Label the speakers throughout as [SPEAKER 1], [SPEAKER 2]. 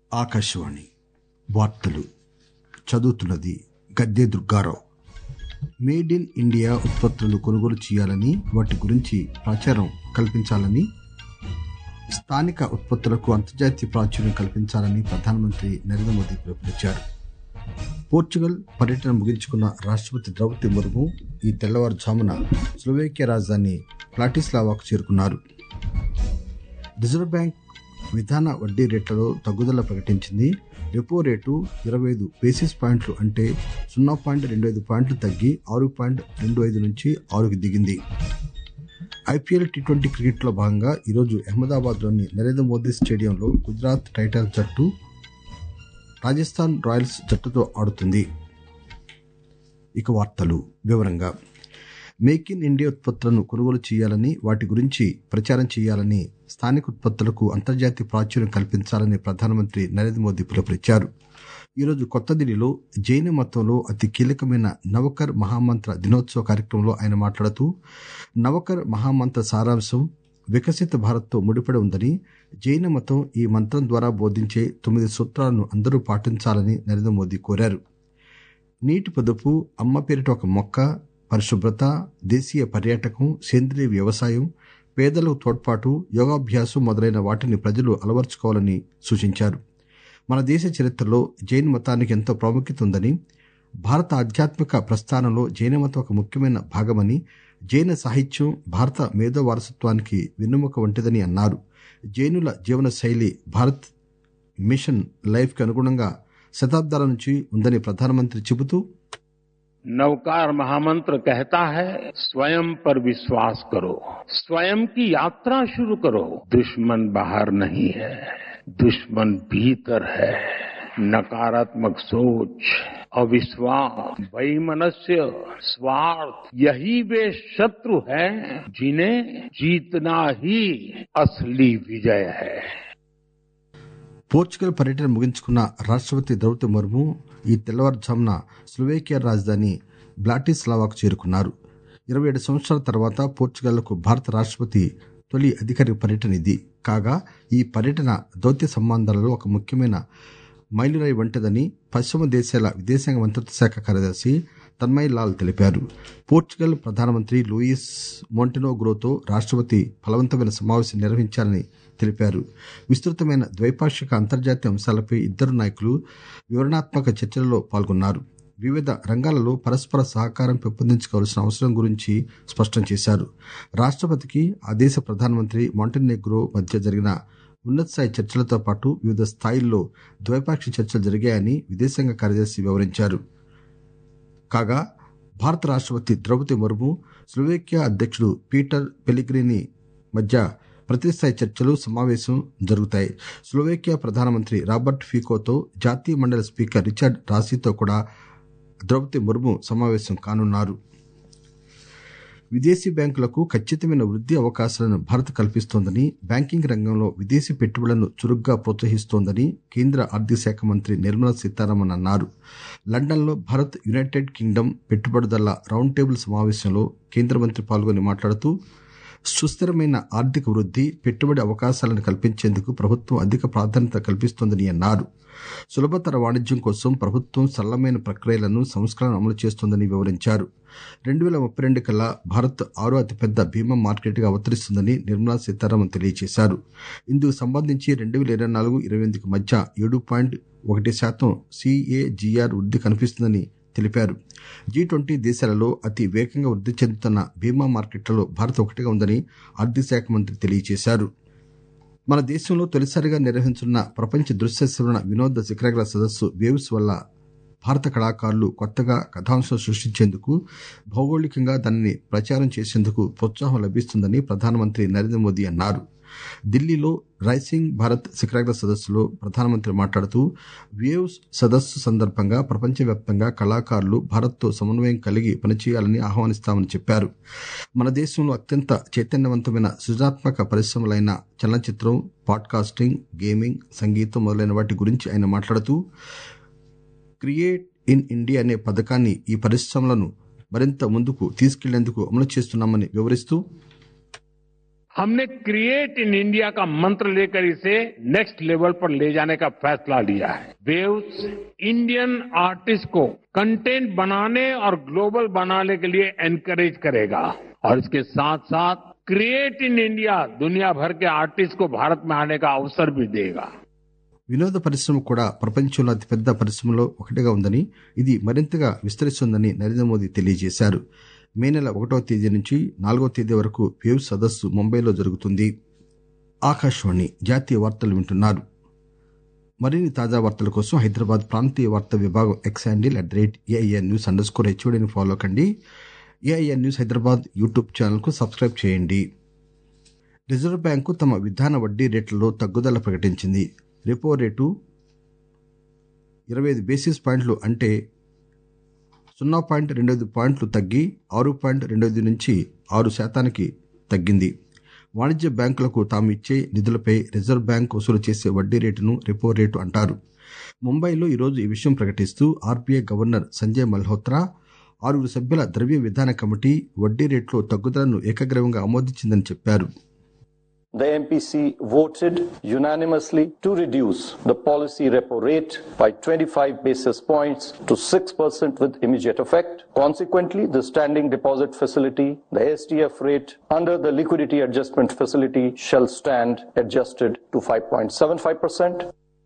[SPEAKER 1] ఆకాశవాణి వార్తలు చదువుతున్నది Gadde Durgarao made in India ఉత్పత్తులను కొనుగోలు చేయాలని వాటి గురించి ప్రచారం కల్పించాలని స్థానిక ఉత్పత్తులకు అంతర్జాతీయ ప్రాచుర్యం కల్పించాలని ప్రధానమంత్రి నరేంద్ర మోదీ పిలుపునిచ్చారు పోర్చుగల్ పర్యటన ముగించుకున్న రాష్టపతి ద్రౌపది ముర్ము ఈ తెల్లవారుజామున స్లోవేకియా రాజధాని ప్లాటిస్లావాకు చేరుకున్నారు రిజర్వ్ బ్యాంక్ విధాన వడ్డీ రేట్లలో తగ్గుదల ప్రకటించింది రెపో రేటు ఇరవై ఐదు బేసిస్ పాయింట్లు అంటే సున్నా పాయింట్ రెండు ఐదు పాయింట్లు తగ్గి ఆరు పాయింట్ రెండు ఐదు నుంచి ఆరుకి దిగింది ఐపీఎల్ టీ ట్వంటీ క్రికెట్లో భాగంగా ఈరోజు అహ్మదాబాద్లోని నరేంద్ర మోదీ స్టేడియంలో గుజరాత్ టైటన్స్ జట్టు రాజస్థాన్ రాయల్స్ జట్టుతో ఆడుతుంది ఇక వార్తలు వివరంగా మేక్ ఇన్ ఇండియా ఉత్పత్తులను కొనుగోలు చేయాలని వాటి గురించి ప్రచారం చేయాలని స్థానిక ఉత్పత్తులకు అంతర్జాతీయ ప్రాచుర్యం కల్పించాలని ప్రధానమంత్రి నరేంద్ర మోదీ పిలుపునిచ్చారు ఈరోజు కొత్త ఢిల్లీలో జైన మతంలో అతి కీలకమైన నవకర్ మహామంత్ర దినోత్సవ కార్యక్రమంలో ఆయన మాట్లాడుతూ నవకర్ మహామంత్ర సారాంశం వికసిత భారత్తో ముడిపడి ఉందని జైన మతం ఈ మంత్రం ద్వారా బోధించే తొమ్మిది సూత్రాలను అందరూ పాటించాలని నరేంద్ర మోదీ కోరారు నీటి పొదుపు అమ్మ పేరిట ఒక మొక్క పరిశుభ్రత దేశీయ పర్యాటకం సేంద్రీయ వ్యవసాయం పేదలకు తోడ్పాటు యోగాభ్యాసం మొదలైన వాటిని ప్రజలు అలవర్చుకోవాలని సూచించారు మన దేశ చరిత్రలో జైన్ మతానికి ఎంతో ప్రాముఖ్యత ఉందని భారత ఆధ్యాత్మిక ప్రస్థానంలో జైన మతం ఒక ముఖ్యమైన భాగమని జైన సాహిత్యం భారత మేధో వారసత్వానికి వెన్నెముక వంటిదని అన్నారు జైనుల జీవన శైలి భారత్ మిషన్ లైఫ్ కి అనుగుణంగా శతాబ్దాల నుంచి ఉందని ప్రధానమంత్రి చెబుతూ
[SPEAKER 2] नवकार महामंत्र कहता है स्वयं पर विश्वास करो स्वयं की यात्रा शुरू करो दुश्मन बाहर नहीं है दुश्मन भीतर है नकारात्मक सोच अविश्वास वैमनस्य स्वार्थ यही वे शत्रु हैं जिन्हें जीतना ही असली विजय है
[SPEAKER 1] పోర్చుగల్ పర్యటన ముగించుకున్న రాష్టపతి ద్రౌపది ముర్ము ఈ తెల్లవారుజామున స్లోవేకియా రాజధాని బ్లాటిస్లావాకు చేరుకున్నారు ఇరవై ఏడు సంవత్సరాల తర్వాత పోర్చుగల్కు భారత రాష్టపతి తొలి అధికారిక పర్యటన ఇది కాగా ఈ పర్యటన దౌత్య సంబంధాలలో ఒక ముఖ్యమైన మైలురాయి వంటిదని పశ్చిమ దేశాల విదేశాంగ మంత్రిత్వ శాఖ కార్యదర్శి తన్మయ్ లాల్ తెలిపారు పోర్చుగల్ ప్రధానమంత్రి లూయిస్ మోంటెనోగ్రోతో రాష్టపతి ఫలవంతమైన సమావేశం నిర్వహించారని తెలిపారు విస్తృతమైన ద్వైపాక్షిక అంతర్జాతీయ అంశాలపై ఇద్దరు నాయకులు వివరణాత్మక చర్చలలో పాల్గొన్నారు వివిధ రంగాలలో పరస్పర సహకారం పెంపొందించుకోవాల్సిన అవసరం గురించి స్పష్టం చేశారు రాష్టపతికి ఆ దేశ ప్రధానమంత్రి మాంటెనెగ్రో మధ్య జరిగిన ఉన్నత స్థాయి చర్చలతో పాటు వివిధ స్థాయిల్లో ద్వైపాక్షిక చర్చలు జరిగాయని విదేశాంగ కార్యదర్శి వివరించారు కాగా భారత రాష్టపతి ద్రౌపది ముర్ము స్లోవేకియా అధ్యక్షుడు పీటర్ పెలిగ్రిని మధ్య ప్రతిస్థాయి చర్చలు సమావేశం జరుగుతాయి స్లోవేకియా ప్రధానమంత్రి రాబర్ట్ ఫీకోతో జాతీయ మండలి స్పీకర్ రిచర్డ్ రాసీతో కూడా ద్రౌపది ముర్ము సమావేశం కానున్నారు విదేశీ బ్యాంకులకు ఖచ్చితమైన వృద్ధి అవకాశాలను భారత్ కల్పిస్తోందని బ్యాంకింగ్ రంగంలో విదేశీ పెట్టుబడులను చురుగ్గా ప్రోత్సహిస్తోందని కేంద్ర ఆర్థిక శాఖ మంత్రి నిర్మలా సీతారామన్ అన్నారు లండన్లో భారత్ యునైటెడ్ కింగ్డమ్ పెట్టుబడిదారుల రౌండ్ టేబుల్ సమావేశంలో కేంద్ర మంత్రి పాల్గొని మాట్లాడుతూ సుస్థిరమైన ఆర్థిక వృద్ధి పెట్టుబడి అవకాశాలను కల్పించేందుకు ప్రభుత్వం అధిక ప్రాధాన్యత కల్పిస్తోందని అన్నారు సులభతర వాణిజ్యం కోసం ప్రభుత్వం సరళమైన ప్రక్రియలను సంస్కరణలు అమలు చేస్తోందని వివరించారు రెండు వేల ముప్పై రెండు కల్లా భారత్ ఆరో అతిపెద్ద బీమా మార్కెట్గా అవతరిస్తుందని నిర్మలా సీతారామన్ తెలియజేశారు ఇందుకు సంబంధించి రెండు వేల ఇరవై నాలుగు ఇరవై ఎనిమిదికి మధ్య ఏడు పాయింట్ ఒకటి శాతం సిఏజీఆర్ వృద్ధి కనిపిస్తుందని తెలిపారు జీ ట్వంటీ దేశాలలో అతి వేగంగా వృద్ధి చెందుతున్న బీమా మార్కెట్లలో భారత్ ఒకటిగా ఉందని ఆర్థిక శాఖ మంత్రి తెలియజేశారు మన దేశంలో తొలిసారిగా నిర్వహించున్న ప్రపంచ దృశ్య శ్రవణ వినోద శిఖరాగ్ర సదస్సు వేవ్స్ వల్ల భారత కళాకారులు కొత్తగా కథాంశం సృష్టించేందుకు భౌగోళికంగా దానిని ప్రచారం చేసేందుకు ప్రోత్సాహం లభిస్తుందని ప్రధానమంత్రి నరేంద్ర మోదీ అన్నారు ఢిల్లీలో రైసింగ్ భారత్ శిఖరాగ్ర సదస్సులో ప్రధానమంత్రి మాట్లాడుతూ వేవ్స్ సదస్సు సందర్భంగా ప్రపంచవ్యాప్తంగా కళాకారులు భారత్తో సమన్వయం కలిగి పనిచేయాలని ఆహ్వానిస్తామని చెప్పారు మన దేశంలో అత్యంత చైతన్యవంతమైన సృజనాత్మక పరిశ్రమలైన చలనచిత్రం పాడ్కాస్టింగ్ గేమింగ్ సంగీతం మొదలైన వాటి గురించి ఆయన మాట్లాడుతూ క్రియేట్ ఇన్ ఇండియా అనే పథకాన్ని ఈ పరిశ్రమలను మరింత ముందుకు తీసుకెళ్లేందుకు అమలు చేస్తున్నామని వివరిస్తూ
[SPEAKER 2] हमने क्रिएट इन इंडिया का मंत्र लेकर इसे नेक्स्ट लेवल पर ले जाने का फैसला लिया है वेव्स इंडियन आर्टिस्ट को कंटेंट बनाने और ग्लोबल बनाने के लिए एनकरेज करेगा और इसके साथ साथ क्रिएट इन इंडिया दुनिया भर के आर्टिस्ट को भारत में आने का अवसर भी देगा
[SPEAKER 1] వినోద పరిశ్రమ కూడా ప్రపంచంలో అతిపెద్ద పరిశ్రమలో ఒకటిగా ఉందని ఇది మరింతగా విస్తరిస్తుందని నరేంద్ర మోదీ తెలియజేశారు మే నెల ఒకటో తేదీ నుంచి నాలుగో తేదీ వరకు వేవ్ సదస్సు ముంబైలో జరుగుతుంది ఆకాశవాణి జాతీయ వార్తలు వింటున్నారు మరిన్ని తాజా వార్తల కోసం హైదరాబాద్ ప్రాంతీయ వార్తా విభాగం X handle at the rate AIN news underscore హెచ్ఓడిని ఫాలో కండి ఏఐఎన్ న్యూస్ హైదరాబాద్ యూట్యూబ్ ఛానల్కు సబ్స్క్రైబ్ చేయండి రిజర్వ్ బ్యాంకు తమ విధాన వడ్డీ రేట్లలో తగ్గుదల ప్రకటించింది రెపో రేటు ఇరవై ఐదు బేసిస్ పాయింట్లు అంటే సున్నా పాయింట్ రెండు ఐదు పాయింట్లు తగ్గి ఆరు పాయింట్ రెండు ఐదు నుంచి ఆరు శాతానికి తగ్గింది వాణిజ్య బ్యాంకులకు తాము ఇచ్చే నిధులపై రిజర్వ్ బ్యాంక్ వసూలు చేసే వడ్డీ రేటును రెపో రేటు అంటారు ముంబైలో ఈరోజు ఈ విషయం ప్రకటిస్తూ ఆర్బీఐ గవర్నర్ సంజయ్ మల్హోత్రా ఆరుగురు సభ్యుల ద్రవ్య విధాన కమిటీ వడ్డీ రేట్లో తగ్గుదలను ఏకగ్రీవంగా ఆమోదించిందని చెప్పారు
[SPEAKER 3] The MPC voted unanimously to reduce the policy repo rate by 25 basis points to 6% with immediate effect. Consequently, the standing deposit facility, the SDF rate under the liquidity adjustment facility shall stand adjusted to 5.75%.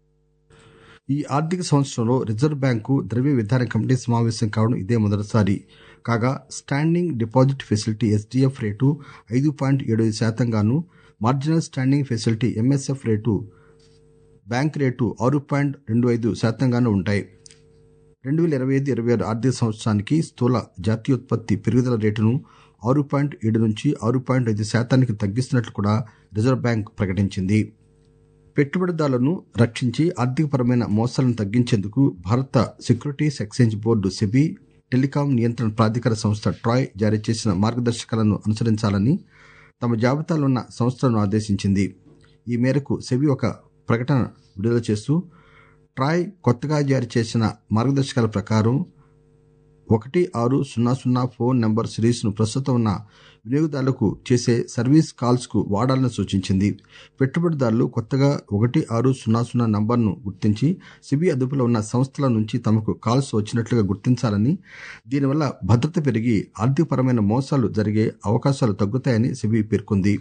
[SPEAKER 1] ఈ ఆర్థిక సంవత్సరంలో reserve bank ద్రవ్య విధాన committee సమావేశం కావడం ఇదే మొదటిసారి కాగా standing deposit facility SDF rate ఐదు పాయింట్ ఏడు ఐదు శాతంగాను marginal standing facility MSF rate bank rate ఆరు పాయింట్ రెండు ఐదు శాతంగాను ఉంటాయి రెండు వేల ఇరవై ఐదు ఇరవై ఆరు ఆర్థిక సంవత్సరానికి స్థూల జాతీయోత్పత్తి పెరుగుదల రేటును ఆరు పాయింట్ ఏడు నుంచి ఆరు పాయింట్ ఐదు శాతానికి తగ్గిస్తున్నట్లు కూడా రిజర్వ్ బ్యాంక్ ప్రకటించింది పెట్టుబడిదారులను రక్షించి ఆర్థికపరమైన మోసాలను తగ్గించేందుకు భారత securities exchange board SEBI telecom నియంత్రణ ప్రాధికార సంస్థ ట్రాయ్ జారీ చేసిన మార్గదర్శకాలను అనుసరించాలని తమ జాబితాలో ఉన్న సంస్థలను ఆదేశించింది ఈ మేరకు సెబీ ఒక ప్రకటన విడుదల చేస్తూ ట్రాయ్ కొత్తగా జారీ చేసిన మార్గదర్శకాల ప్రకారం ఒకటి ఆరు సున్నా సున్నా ఫోన్ నెంబర్ సిరీస్ను ప్రస్తుతం ఉన్న వినియోగదారులకు చేసే సర్వీస్ కాల్స్ కు వాడాలని సూచించింది పెట్టుబడిదారులు కొత్తగా ఒకటి ఆరు సున్నా సున్నా నంబర్ను గుర్తించి సిబి అదుపులో ఉన్న సంస్థల నుంచి తమకు కాల్స్ వచ్చినట్లుగా గుర్తించాలని దీనివల్ల భద్రత పెరిగి ఆర్థికపరమైన మోసాలు జరిగే అవకాశాలు తగ్గుతాయని సెబీ పేర్కొంది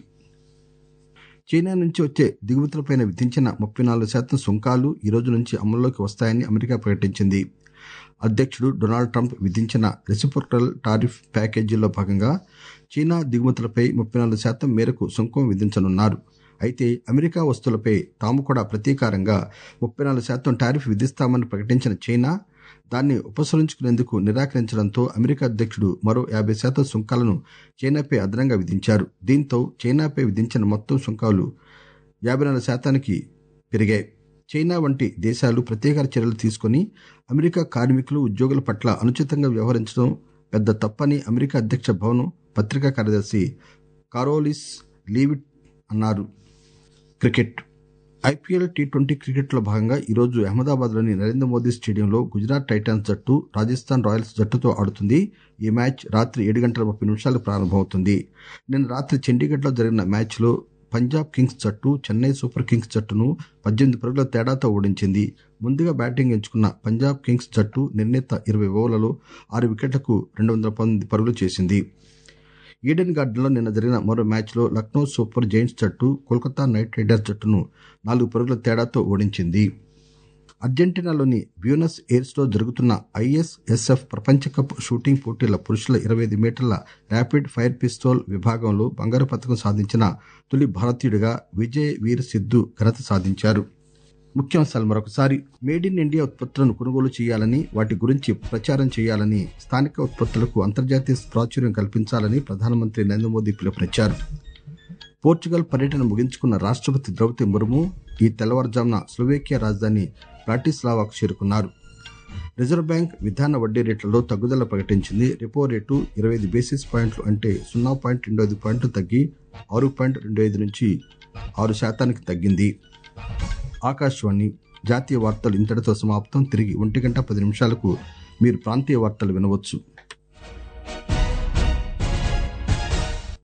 [SPEAKER 1] చైనా నుంచి వచ్చే దిగుమతులపై విధించిన ముప్పై నాలుగు శాతం సుంకాలు ఈ రోజు నుంచి అమల్లోకి వస్తాయని అమెరికా ప్రకటించింది అధ్యక్షుడు డొనాల్డ్ ట్రంప్ విధించిన రెసిప్రోకల్ టారిఫ్ ప్యాకేజీలో భాగంగా చైనా దిగుమతులపై ముప్పై నాలుగు శాతం మేరకు సుంకం విధించనున్నారు అయితే అమెరికా వస్తువులపై తాము కూడా ప్రతీకారంగా ముప్పై నాలుగు శాతం టారిఫ్ విధిస్తామని ప్రకటించిన చైనా దాన్ని ఉపసంహరించుకునేందుకు నిరాకరించడంతో అమెరికా అధ్యక్షుడు మరో యాభై శాతం సుంకాలను చైనాపై అదనంగా విధించారు దీంతో చైనాపై విధించిన మొత్తం సుంకాలు యాభై నాలుగు శాతానికి పెరిగాయి చైనా వంటి దేశాలు ప్రత్యేక చర్యలు తీసుకుని అమెరికా కార్మికులు ఉద్యోగుల పట్ల అనుచితంగా వ్యవహరించడం పెద్ద తప్పని అమెరికా అధ్యక్ష భవనం పత్రికా కార్యదర్శి కారోలిస్ లీవిట్ అన్నారు క్రికెట్ ఐపీఎల్ టీ ట్వంటీ క్రికెట్లో భాగంగా ఈరోజు అహ్మదాబాద్లోని నరేంద్ర మోదీ స్టేడియంలో గుజరాత్ టైటాన్స్ జట్టు రాజస్థాన్ రాయల్స్ జట్టుతో ఆడుతుంది ఈ మ్యాచ్ రాత్రి ఏడు గంటల ముప్పై నిమిషాలకు ప్రారంభమవుతుంది నిన్న రాత్రి చండీగఢ్లో జరిగిన మ్యాచ్లో పంజాబ్ కింగ్స్ జట్టు చెన్నై సూపర్ కింగ్స్ జట్టును పద్దెనిమిది పరుగుల తేడాతో ఓడించింది ముందుగా బ్యాటింగ్ ఎంచుకున్న పంజాబ్ కింగ్స్ జట్టు నిర్ణీత ఇరవై ఓవర్లలో ఆరు వికెట్లకు రెండు వందల పంతొమ్మిది పరుగులు చేసింది ఈడెన్ గార్డెన్లో నిన్న జరిగిన మరో మ్యాచ్లో లక్నో సూపర్ జైంట్స్ జట్టు కోల్కతా నైట్ రైడర్స్ జట్టును నాలుగు పరుగుల తేడాతో ఓడించింది అర్జెంటీనాలోని బ్యూనస్ ఎయిర్స్లో జరుగుతున్న ఐఎస్ఎస్ఎఫ్ ప్రపంచ కప్ షూటింగ్ పోటీల పురుషుల ఇరవై ఐదు మీటర్ల ర్యాపిడ్ ఫైర్ పిస్తోల్ విభాగంలో బంగారు పథకం సాధించిన తొలి భారతీయుడిగా విజయ్ వీర్ సిద్ధు ఘనత సాధించారు ముఖ్యాంశాలు మరొకసారి మేడ్ ఇన్ ఇండియా ఉత్పత్తులను కొనుగోలు చేయాలని వాటి గురించి ప్రచారం చేయాలని స్థానిక ఉత్పత్తులకు అంతర్జాతీయ ప్రాచుర్యం కల్పించాలని ప్రధానమంత్రి నరేంద్ర మోదీ పిలుపునిచ్చారు పోర్చుగల్ పర్యటన ముగించుకున్న రాష్ట్రపతి ద్రౌపది ముర్ము ఈ తెల్లవారుజామున స్లోవేకియా రాజధాని బ్రాటిస్లావాకు చేరుకున్నారు రిజర్వ్ బ్యాంక్ విధాన వడ్డీ రేట్లలో తగ్గుదల ప్రకటించింది రెపో రేటు ఇరవై ఐదు బేసిస్ పాయింట్లు అంటే సున్నా పాయింట్ రెండు ఐదు పాయింట్లు తగ్గి ఆరు పాయింట్ రెండు ఐదు నుంచి ఆరు శాతానికి తగ్గింది ఆకాశవాణి జాతీయ వార్తలు ఇంతటితో సమాప్తం తిరిగి ఒంటి గంట పది నిమిషాలకు మీరు ప్రాంతీయ వార్తలు వినవచ్చు